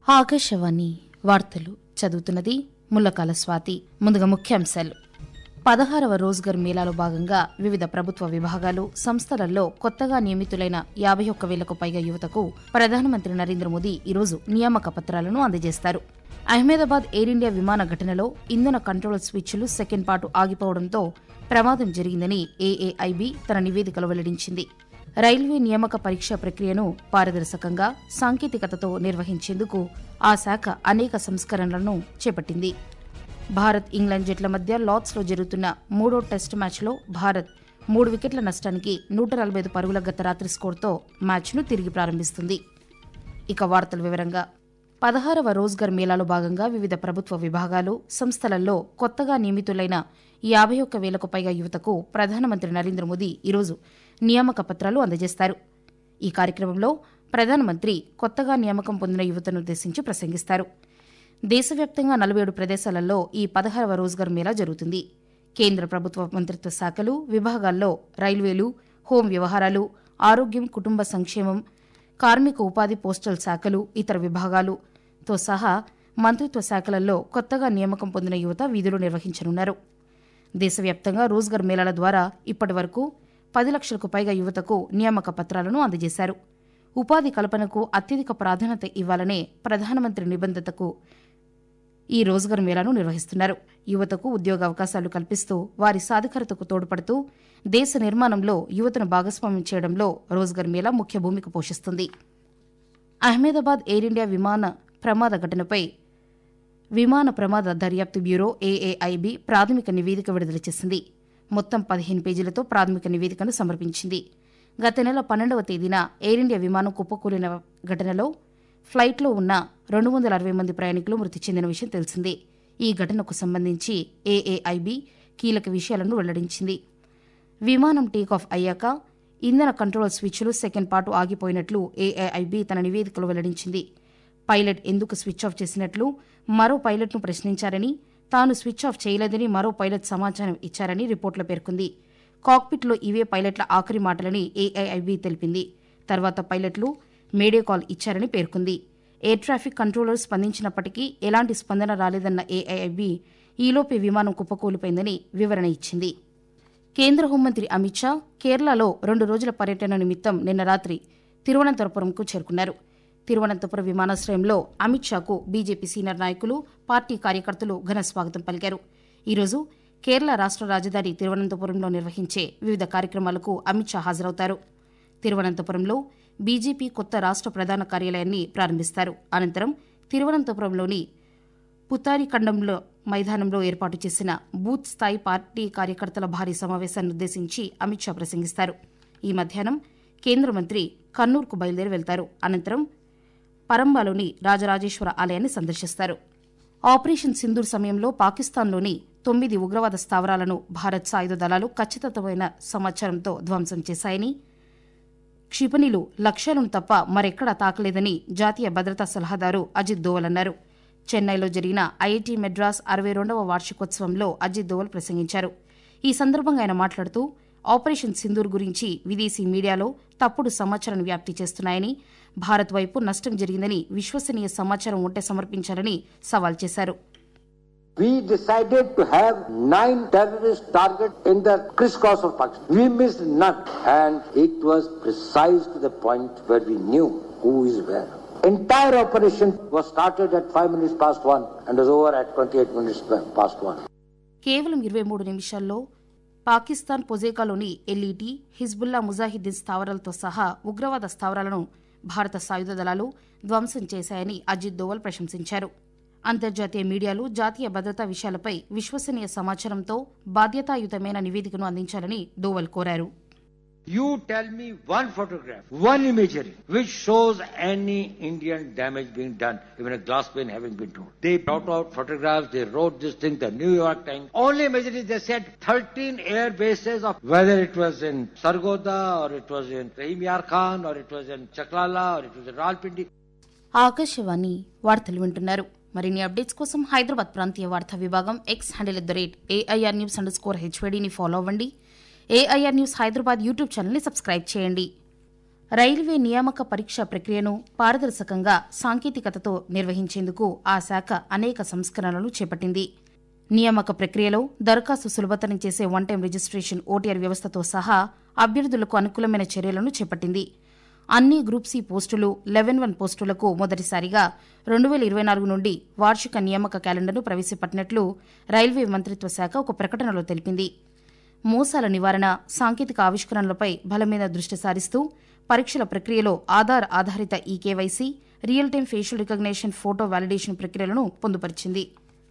ఆకాశవాణి వార్తలు చదువుతున్నది ముల్లకాల స్వాతి ముందుగా ముఖ్యాంశాలు పదహారవ రోజ్గర్ మేళాలో భాగంగా వివిధ ప్రభుత్వ విభాగాలు సంస్థలలో కొత్తగా నియమితులైన యాభై ఒక్క వేలకు పైగా యువతకు ప్రధానమంత్రి నరేంద్ర మోదీ ఈరోజు నియామక పత్రాలను అందజేస్తారు అహ్మదాబాద్ ఎయిర్ ఇండియా విమాన ఘటనలో ఇంధన కంట్రోల్ స్విచ్లు సెకండ్ పాటు ఆగిపోవడంతో ప్రమాదం జరిగిందని ఏఏఐబి తన నివేదికలో వెల్లడించింది రైల్వే నియామక పరీక్ష ప్రక్రియను పారదర్శకంగా సాంకేతికతతో నిర్వహించేందుకు ఆ శాఖ అనేక సంస్కరణలను చేపట్టింది భారత్ ఇంగ్లాండ్ జట్ల మధ్య లార్డ్స్లో జరుగుతున్న మూడో టెస్టు మ్యాచ్లో భారత్ మూడు వికెట్ల నష్టానికి నూట నలభై ఐదు పరుగుల గత రాత్రి స్కోర్తో మ్యాచ్ను తిరిగి ప్రారంభిస్తుంది ఇక వార్తల వివరంగా పదహారవ రోజ్గర్ మేళాలో భాగంగా వివిధ ప్రభుత్వ విభాగాలు సంస్థలలో కొత్తగా నియమితులైన యాభై ఒక్క వేలకు పైగా యువతకు ప్రధానమంత్రి నరేంద్ర మోదీ ఈరోజు నియామక పత్రాలు అందజేస్తారు ఈ కార్యక్రమంలో ప్రధానమంత్రి కొత్తగా నియామకం పొందిన యువతను ఉద్దేశించి ప్రసంగిస్తారు దేశవ్యాప్తంగా నలభై ఏడు ప్రదేశాలలో ఈ పదహారవ రోజ్గర్ మేళా జరుగుతుంది కేంద్ర ప్రభుత్వ మంత్రిత్వ శాఖలు విభాగాల్లో రైల్వేలు హోం వ్యవహారాలు ఆరోగ్యం కుటుంబ సంక్షేమం కార్మిక ఉపాధి పోస్టల్ శాఖలు ఇతర విభాగాలుతో సహా మంత్రిత్వ శాఖలలో కొత్తగా నియామకం పొందిన యువత విధులు నిర్వహించనున్నారు దేశవ్యాప్తంగా రోజ్గర్ మేళాల ద్వారా ఇప్పటి వరకు పది లక్షలకు పైగా యువతకు నియామక పత్రాలను అందజేశారు ఉపాధి కల్పనకు అత్యధిక ప్రాధాన్యత ఇవ్వాలనే ప్రధానమంత్రి నిబంధతకు ఈ రోజ్గర్ మేళాను నిర్వహిస్తున్నారు యువతకు ఉద్యోగ అవకాశాలు కల్పిస్తూ వారి సాధికారతకు తోడ్పడుతూ దేశ నిర్మాణంలో యువతను భాగస్వామ్యం చేయడంలో రోజ్గర్ మేళా ముఖ్య భూమిక పోషిస్తుంది అహ్మదాబాద్ ఎయిర్ ఇండియా విమాన ప్రమాద ఘటనపై విమాన ప్రమాద దర్యాప్తు బ్యూరో ఏఏఐబి ప్రాథమిక నివేదిక విడుదల చేసింది మొత్తం పదిహేను పేజీలతో ప్రాథమిక నివేదికను సమర్పించింది గత నెల పన్నెండవ తేదీన ఎయిర్ ఇండియా విమానం కుప్పకూలిన ఘటనలో ఫ్లైట్లో ఉన్న రెండు వందల అరవై మంది ప్రయాణికులు మృతి చెందిన విషయం తెలిసిందే ఈ ఘటనకు సంబంధించి ఏఏఐబి కీలక విషయాలను వెల్లడించింది విమానం టేకాఫ్ అయ్యాక ఇంధన కంట్రోల్ స్విచ్లు సెకండ్ పాటు ఆగిపోయినట్లు ఏఐఐబి తన నివేదికలో వెల్లడించింది పైలట్ ఎందుకు స్విచ్ ఆఫ్ చేసినట్లు మరో పైలట్ను ప్రశ్నించారని తాను స్విచ్ ఆఫ్ చేయలేదని మరో పైలట్ సమాచారం ఇచ్చారని రిపోర్టులో పేర్కొంది కాక్పిట్లో ఇవే పైలట్ల ఆఖరి మాటలని ఏఐఐబి తెలిపింది తర్వాత పైలట్లు మేడే కాల్ ఇచ్చారని పేర్కొంది ఎయిర్ ట్రాఫిక్ కంట్రోలర్ స్పందించినప్పటికీ ఎలాంటి స్పందన రాలేదన్న ఏఐఐబి ఈలోపే విమానం కుప్పకూలిపోయిందని వివరణ ఇచ్చింది కేంద్ర హోంమంత్రి అమిత్ షా కేరళలో రెండు రోజుల పర్యటన నిమిత్తం నిన్న రాత్రి తిరువనంతపురంకు చేరుకున్నారు తిరువనంతపురం విమానాశ్రయంలో అమిత్ షాకు బీజేపీ సీనియర్ నాయకులు పార్టీ కార్యకర్తలు ఘన స్వాగతం పలికారు ఈరోజు కేరళ రాష్ట రాజధాని తిరువనంతపురంలో నిర్వహించే వివిధ కార్యక్రమాలకు అమిత్ షా హాజరవుతారు తిరువనంతపురంలో బీజేపీ కొత్త రాష్ట ప్రధాన కార్యాలయాన్ని ప్రారంభిస్తారు అనంతరం తిరువనంతపురంలోని పుతారికండంలో మైదానంలో ఏర్పాటు చేసిన బూత్ స్థాయి పార్టీ కార్యకర్తల భారీ సమావేశాన్ని ఉద్దేశించి అమిత్ షా ప్రసంగిస్తారు ఈ మధ్యాహ్నం కేంద్ర మంత్రి కన్నూర్కు బయలుదేరి వెళ్తారు అనంతరం పరంబాలోని రాజరాజేశ్వర ఆలయాన్ని సందర్శిస్తారు ఆపరేషన్ సింధూర్ సమయంలో పాకిస్తాన్లోని తొమ్మిది ఉగ్రవాద స్థావరాలను భారత్ సాయుధ దళాలు ఖచ్చితమైన సమాచారంతో ధ్వంసం చేశాయని క్షిపణిలు లక్ష్యాలను తప్ప మరెక్కడా తాకలేదని జాతీయ భద్రతా సలహాదారు అజిత్ దోవల్ అన్నారు చెన్నైలో జరిగిన ఐఐటి మెడ్రాస్ అరవై రెండవ వార్షికోత్సవంలో అజిత్ దోవల్ ప్రసంగించారు ఈ సందర్భంగా ఆయన మాట్లాడుతూ ఆపరేషన్ సింధూర్ గురించి విదేశీ మీడియాలో తప్పుడు సమాచారాన్ని వ్యాప్తి చేస్తున్నాయని భారత్ వైపు నష్టం జరిగిందని విశ్వసనీయ సమాచారం ఉంటే సమర్పించాలని సవాల్ చేశారు We decided to have nine terrorist targets in the crisscross of Pakistan. We missed none. And it was precise to the point where we knew who is where. Entire operation was started at 5 minutes past 1 and was over at 28 minutes past 1. కేవలం ఇరవై మూడు నిమిషాల్లో పాకిస్తాన్ పొజేకాలోని LET Hizbul Mujahideen స్థావరాలతో సహా ఉగ్రవాద స్థావరాలను భారత సాయుధ దళాలు ధ్వంసం చేశాయని అజిత్ దోవల్ ప్రశంసించారు అంతర్జాతీయ మీడియాలు జాతీయ భద్రతా విషయాలపై విశ్వసనీయ సమాచారంతో బాధ్యతాయుతమైన నివేదికను అందించాలని దోవల్ కోరారు You tell me one photograph, one imagery, which shows any Indian damage being done, even a glass pane having been torn. They brought out photographs, they wrote this thing, the New York Times. Only imagery they said 13 air bases of whether it was in Sargoda or it was in Rahim Yar Khan or it was in Chaklala or it was in Rawalpindi. Akashvani వార్తలు వింటున్నారు మరిన్ని updates కోసం హైదరాబాద్ ప్రాంతీయ వార్తా విభాగం X handle at the rate AIR news under score హెచ్వేడీని follow అవ్వండి AIR news Hyderabad YouTube ఛానల్ని సబ్స్క్రైబ్ చేయండి రైల్వే నియామక పరీక్ష ప్రక్రియను పారదర్శకంగా సాంకేతికతతో నిర్వహించేందుకు ఆ శాఖ అనేక సంస్కరణలు చేపట్టింది నియామక ప్రక్రియలో దరఖాస్తు సులభతరం చేసే వన్ టైం రిజిస్ట్రేషన్ ఓటీఆర్ వ్యవస్థతో సహా అభ్యర్థులకు అనుకూలమైన చర్యలను చేపట్టింది అన్ని గ్రూప్ సి పోస్టులు లెవెన్ వన్ పోస్టులకు మొదటిసారిగా రెండు వేల ఇరవై నాలుగు నుండి వార్షిక నియామక క్యాలెండర్ను ప్రవేశపెట్టినట్లు రైల్వే మంత్రిత్వ శాఖ ఒక ప్రకటనలో తెలిపింది మోసాల నివారణ సాంకేతిక ఆవిష్కరణలపై బలమైన దృష్టి సారిస్తూ పరీక్షల ప్రక్రియలో ఆధార్ ఆధారిత E KYC real time facial recognition photo validation ప్రక్రియలను పొందుపరిచింది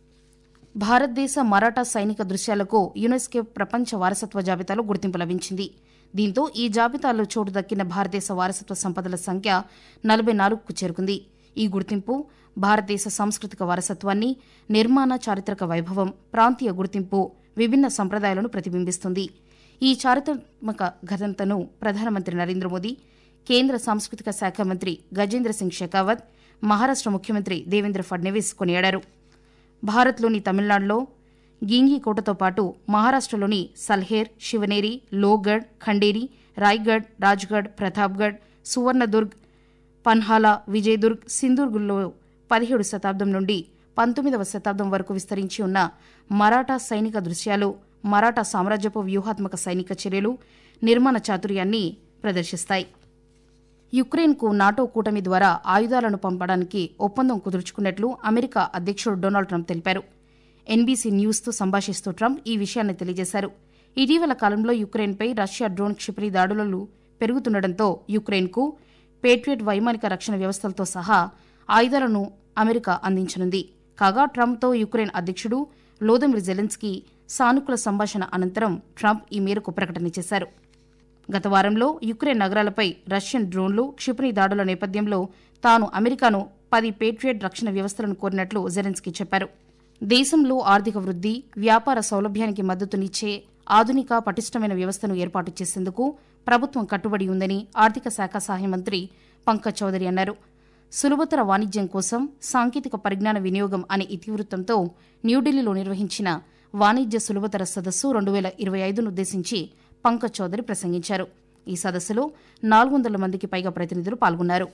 భారతదేశ మరాఠా సైనిక దృశ్యాలకు యునెస్కో ప్రపంచ వారసత్వ జాబితాలో గుర్తింపు లభించింది దీంతో ఈ జాబితాలో చోటు దక్కిన భారతదేశ వారసత్వ సంపదల సంఖ్య నలభై నాలుగుకు చేరుకుంది ఈ గుర్తింపు భారతదేశ సాంస్కృతిక వారసత్వాన్ని నిర్మాణ చారిత్రక వైభవం ప్రాంతీయ గుర్తింపు విభిన్న సంప్రదాయాలను ప్రతిబింబిస్తుంది ఈ చారిత్రాత్మక ఘనతను ప్రధానమంత్రి నరేంద్ర మోదీ కేంద్ర సాంస్కృతిక శాఖ మంత్రి గజేంద్ర సింగ్ షెకావత్ మహారాష్ట ముఖ్యమంత్రి దేవేంద్ర ఫడ్నవీస్ కొనియాడారు భారత్లోని తమిళనాడులో గింగికోటతో పాటు మహారాష్టలోని సల్హేర్ శివనేరి లోగఢ్ ఖండేరి రాయ్గఢ్ రాజ్గఢ్ ప్రతాప్గఢ్ సువర్ణదుర్గ్ పన్హాలా విజయదుర్గ్ సింధూర్గుల్లో పదిహేడు శతాబ్దం నుండి పంతొమ్మిదవ శతాబ్దం వరకు విస్తరించి ఉన్న మరాఠా సైనిక దృశ్యాలు మరాఠా సామ్రాజ్యపు వ్యూహాత్మక సైనిక చర్యలు నిర్మాణ చాతుర్యాన్ని ప్రదర్శిస్తాయి యుక్రెయిన్కు నాటో కూటమి ద్వారా ఆయుధాలను పంపడానికి ఒప్పందం కుదుర్చుకున్నట్లు అమెరికా అధ్యక్షుడు డొనాల్డ్ ట్రంప్ తెలిపారు ఎన్బీసీ న్యూస్తో సంభాషిస్తూ ట్రంప్ ఈ విషయాన్ని తెలియజేశారు ఇటీవల కాలంలో యుక్రెయిన్పై రష్యా డ్రోన్ క్షిపణి దాడులు పెరుగుతుండటంతో యుక్రెయిన్కు పేట్రియట్ వైమానిక రక్షణ వ్యవస్థలతో సహా ఆయుధాలను అమెరికా అందించనుంది కాగా ట్రంప్తో యుక్రెయిన్ అధ్యక్షుడు లోదమిర్ జెలెన్స్కీ సానుకూల సంభాషణ అనంతరం ట్రంప్ ఈ మేరకు ప్రకటన చేశారు గత వారంలో యుక్రెయిన్ నగరాలపై రష్యన్ డ్రోన్లు క్షిపణి దాడుల నేపథ్యంలో తాను అమెరికాను పది పేట్రియట్ రక్షణ వ్యవస్థలను కోరినట్లు జెలెన్స్కీ చెప్పారు దేశంలో ఆర్థిక వృద్ధి వ్యాపార సౌలభ్యానికి మద్దతునిచ్చే ఆధునిక పటిష్టమైన వ్యవస్థను ఏర్పాటు చేసేందుకు ప్రభుత్వం కట్టుబడి ఉందని ఆర్థిక శాఖ సహాయ మంత్రి పంకజ్ చౌదరి అన్నారు సులభతర వాణిజ్యం కోసం సాంకేతిక పరిజ్ఞాన వినియోగం అనే ఇతివృత్తంతో న్యూఢిల్లీలో నిర్వహించిన వాణిజ్య సులభతర సదస్సు రెండు వేల ఇరవై ఐదును ఉద్దేశించి పంకజ్ చౌదరి ప్రసంగించారు ఈ సదస్సులో నాలుగు వందల మందికి పైగా ప్రతినిధులు పాల్గొన్నారు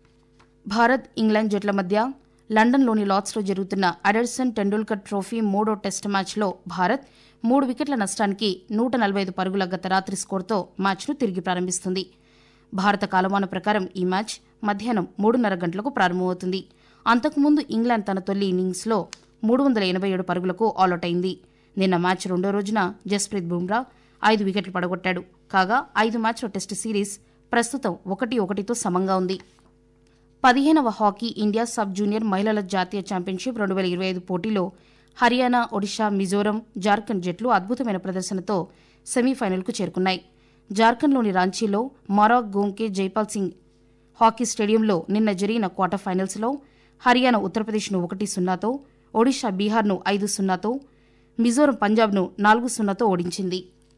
భారత్ ఇంగ్లాండ్ జట్ల మధ్య లండన్లోని లార్డ్స్లో జరుగుతున్న అడర్సన్ టెండూల్కర్ ట్రోఫీ మూడో టెస్ట్ మ్యాచ్లో భారత్ మూడు వికెట్ల నష్టానికి నూట నలభై ఐదు పరుగుల గత రాత్రి స్కోర్తో మ్యాచ్ను తిరిగి ప్రారంభిస్తుంది భారత కాలమాన ప్రకారం ఈ మ్యాచ్ మధ్యాహ్నం మూడున్నర గంటలకు ప్రారంభమవుతుంది అంతకుముందు ఇంగ్లాండ్ తన తొలి ఇన్నింగ్స్లో మూడు వందల ఎనభై ఏడు పరుగులకు ఆల్అౌట్ అయింది నిన్న మ్యాచ్ రెండో రోజున జస్ప్రీత్ బుమ్రా ఐదు వికెట్లు పడగొట్టాడు కాగా ఐదు మ్యాచ్ల టెస్టు సిరీస్ ప్రస్తుతం ఒకటి ఒకటితో సమంగా ఉంది పదిహేనవ హాకీ ఇండియా సబ్ జూనియర్ మహిళల జాతీయ ఛాంపియన్షిప్ రెండు వేల ఇరవై ఐదు పోటీలో హర్యానా ఒడిషా మిజోరం జార్ఖండ్ జట్లు అద్భుతమైన ప్రదర్శనతో సెమీఫైనల్కు చేరుకున్నాయి జార్ఖండ్లోని రాంచీలో మారాక్ గోంకే జైపాల్ సింగ్ హాకీ స్టేడియంలో నిన్న జరిగిన క్వార్టర్ ఫైనల్స్లో హర్యానా ఉత్తరప్రదేశ్ను ఒకటి సున్నాతో ఒడిషా బీహార్ను ఐదు సున్నాతో మిజోరం పంజాబ్ను నాలుగు సున్నాతో ఓడించింది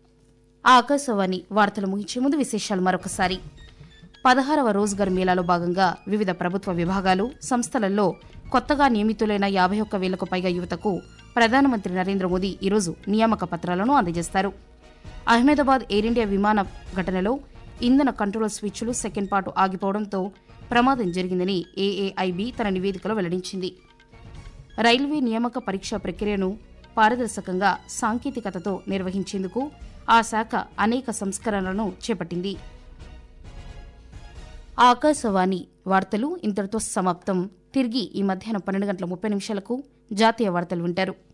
ఆ ఆకాశవాణి వార్తలు ముగించే ముందు విశేషాలు మరొకసారి పదహారవ రోజ్గార్ మేళాలో భాగంగా వివిధ ప్రభుత్వ విభాగాలు సంస్థలలో కొత్తగా నియమితులైన యాభై ఒక్క వేలకు పైగా యువతకు ప్రధానమంత్రి నరేంద్ర మోదీ ఈరోజు నియామక పత్రాలను అందజేస్తారు అహ్మదాబాద్ ఎయిర్ ఇండియా విమాన ఘటనలో ఇంధన కంట్రోల్ స్విచ్లు సెకండ్ పార్టు ఆగిపోవడంతో ప్రమాదం జరిగిందని ఏఏఐబి తన నివేదికలో వెల్లడించింది రైల్వే నియామక పరీక్ష ప్రక్రియను పారదర్శకంగా సాంకేతికతతో నిర్వహించేందుకు ఆ శాఖ అనేక సంస్కరణలను చేపట్టింది ఆకాశవాణి వార్తలు ఇంతటితో సమాప్తం తిరిగి ఈ మధ్యాహ్నం పన్నెండు గంటల ముప్పై నిమిషాలకు జాతీయ వార్తలు వింటారు